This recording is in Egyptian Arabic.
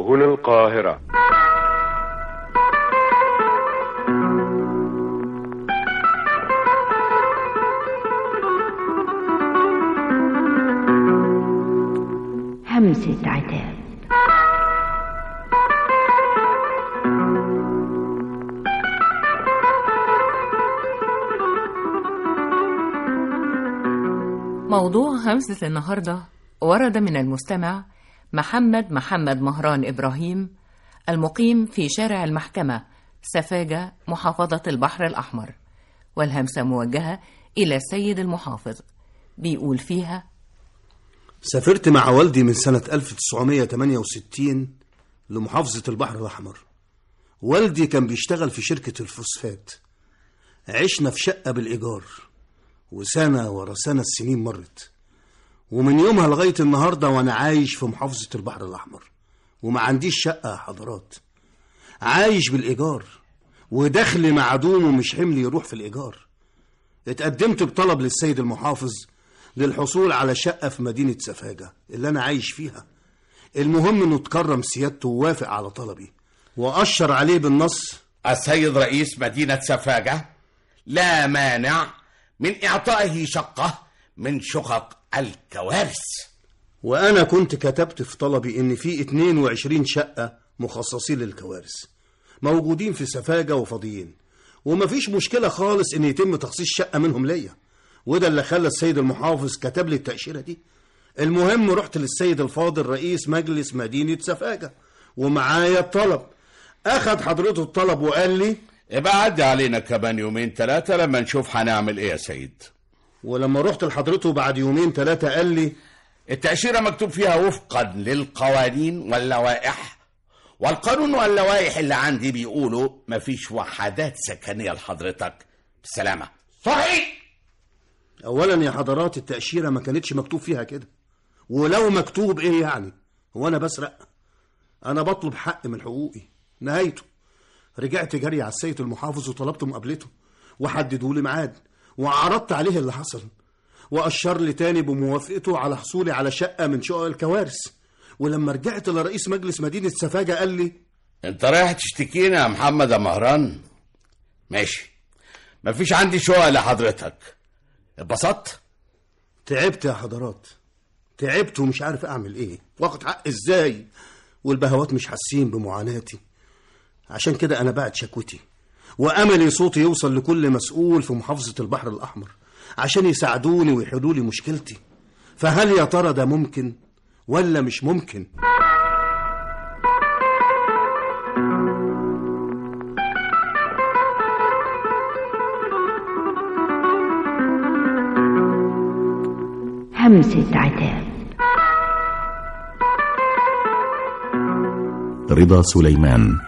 سهل القاهرة همسة عتاب موضوع همسة النهاردة ورد من المستمع محمد محمد مهران إبراهيم المقيم في شارع المحكمة سفاجة محافظة البحر الأحمر والهمسة موجهة إلى السيد المحافظ بيقول فيها سافرت مع والدي من سنة 1968 لمحافظة البحر الأحمر والدي كان بيشتغل في شركة الفوسفات عشنا في شقة بالإيجار وسنة ورا سنة السنين مرت ومن يومها لغاية النهاردة وأنا عايش في محافظة البحر الأحمر وما عنديش شقة يا حضرات عايش بالإيجار ودخلي معدوم ومش حمل يروح في الإيجار اتقدمت بطلب للسيد المحافظ للحصول على شقة في مدينة سفاجة اللي أنا عايش فيها المهم إنه تكرم سيادته ووافق على طلبي وأشر عليه بالنص السيد رئيس مدينة سفاجة لا مانع من إعطائه شقة من شقق الكوارث وأنا كنت كتبت في طلبي إن في 22 شقة مخصصين للكوارث موجودين في سفاجة وفاضيين ومفيش مشكلة خالص إن يتم تخصيص شقة منهم ليا وده اللي خلى السيد المحافظ كتب لي التأشيرة دي المهم رحت للسيد الفاضل رئيس مجلس مدينة سفاجة ومعايا الطلب أخد حضرته الطلب وقال لي ابقى عدي علينا كمان يومين ثلاثة لما نشوف هنعمل ايه يا سيد ولما رحت لحضرته بعد يومين ثلاثة قال لي التأشيرة مكتوب فيها وفقا للقوانين واللوائح والقانون واللوائح اللي عندي بيقولوا مفيش وحدات سكنية لحضرتك بالسلامة صحيح أولا يا حضرات التأشيرة ما كانتش مكتوب فيها كده ولو مكتوب إيه يعني هو أنا بسرق أنا بطلب حق من حقوقي نهايته رجعت جري على السيد المحافظ وطلبت مقابلته وحددوا لي ميعاد وعرضت عليه اللي حصل وأشر لي تاني بموافقته على حصولي على شقة من شقق الكوارث ولما رجعت لرئيس مجلس مدينة سفاجة قال لي انت رايح تشتكينا يا محمد يا مهران ماشي مفيش عندي شقة لحضرتك اتبسطت تعبت يا حضرات تعبت ومش عارف أعمل إيه واخد حق إزاي والبهوات مش حاسين بمعاناتي عشان كده أنا بعت شكوتي وأملي صوتي يوصل لكل مسؤول في محافظة البحر الأحمر عشان يساعدوني ويحلوا لي مشكلتي فهل يا ترى ده ممكن ولا مش ممكن همسة عتاب رضا سليمان